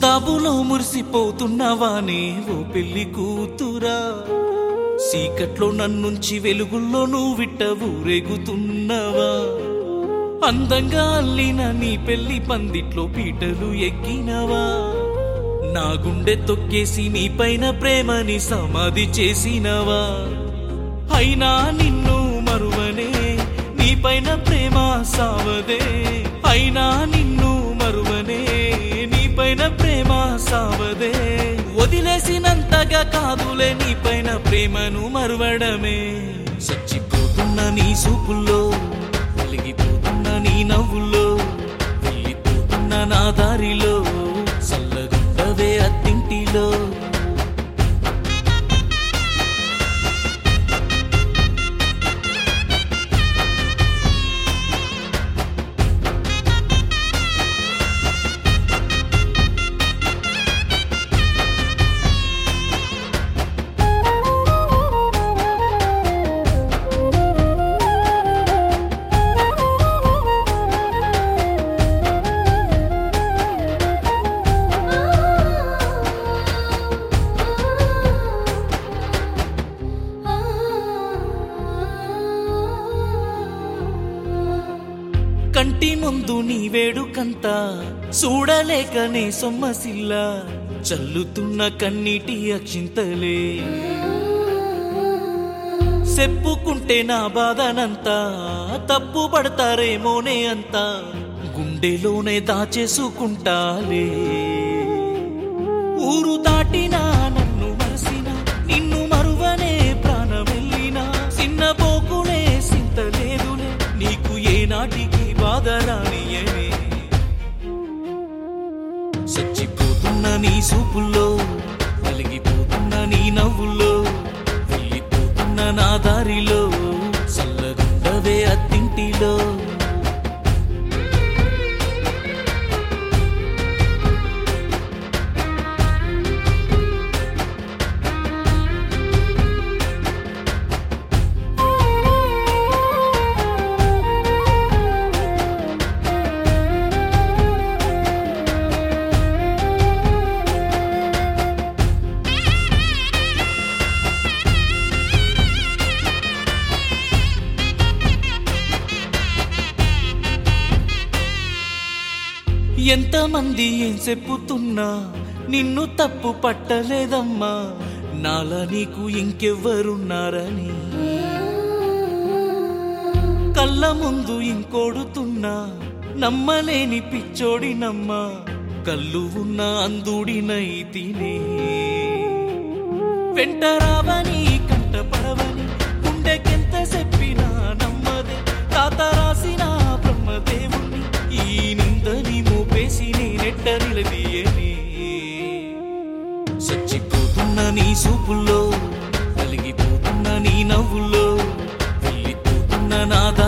ముస్తాబులో మురిసిపోతున్నవానే ఓ పెళ్లి కూతురా సీకట్లో నన్నుంచి వెలుగుల్లో నువ్వు విట్ట ఊరేగుతున్నవా అందంగా అల్లిన నీ పెళ్లి పందిట్లో పీటలు ఎక్కినవా నా గుండె తొక్కేసి నీ పైన ప్రేమని సమాధి చేసినవా అయినా నిన్ను మరువనే నీ పైన ప్రేమ సావదే అయినా నిన్ను మరువనే నీ పైన ప్రేమ సావదే వదిలేసినంతగా కాదులే నీ పైన ప్రేమను మరువడమే చచ్చిపోతున్న నీ సూపుల్లో వెలిగిపోతున్న నీ నవ్వుల్లో వెళ్ళిపోతున్న నా దారిలో చల్లగుండవే అత్తింటిలో కంటి ముందు నీ వేడుకంతా చూడలేకనే సొమ్మసిల్ల చల్లుతున్న కన్నీటి అక్షింతలే చెప్పుకుంటే నా బాధనంతా తప్పు పడతారేమోనే అంతా గుండెలోనే దాచేసుకుంటాలే ఊరు దాటినా నన్ను మరసిన నిన్ను మరువనే ప్రాణమెల్లినా చిన్న పోకులే సింత లేదులే నీకు ఏనాటికి బాధ రానియనే చచ్చిపోతున్న నీ సూపుల్లో వెలిగిపోతున్న నీ నవ్వుల్లో వెళ్ళిపోతున్న నా దారిలో చల్లగుండవే అత్తింటిలో ఎంతమంది ఏం చెప్పుతున్నా నిన్ను తప్పు పట్టలేదమ్మా నాలా నీకు ఇంకెవ్వరున్నారని కళ్ళ ముందు ఇంకోడుతున్నా నమ్మలేని పిచ్చోడినమ్మా కళ్ళు ఉన్న అందుడినై తినే వెంట రావని కంట పడవని గుండెకెంత చెప్పినా నమ్మదే తాత రాసిన బ్రహ్మదేవుణ్ణి ఈ నిందని మోపేసి నేనెట్ట నిలదీయని చచ్చిపోతున్న నీ సూపుల్లో కలిగిపోతున్న నీ నవ్వుల్లో వెళ్ళిపోతున్న నా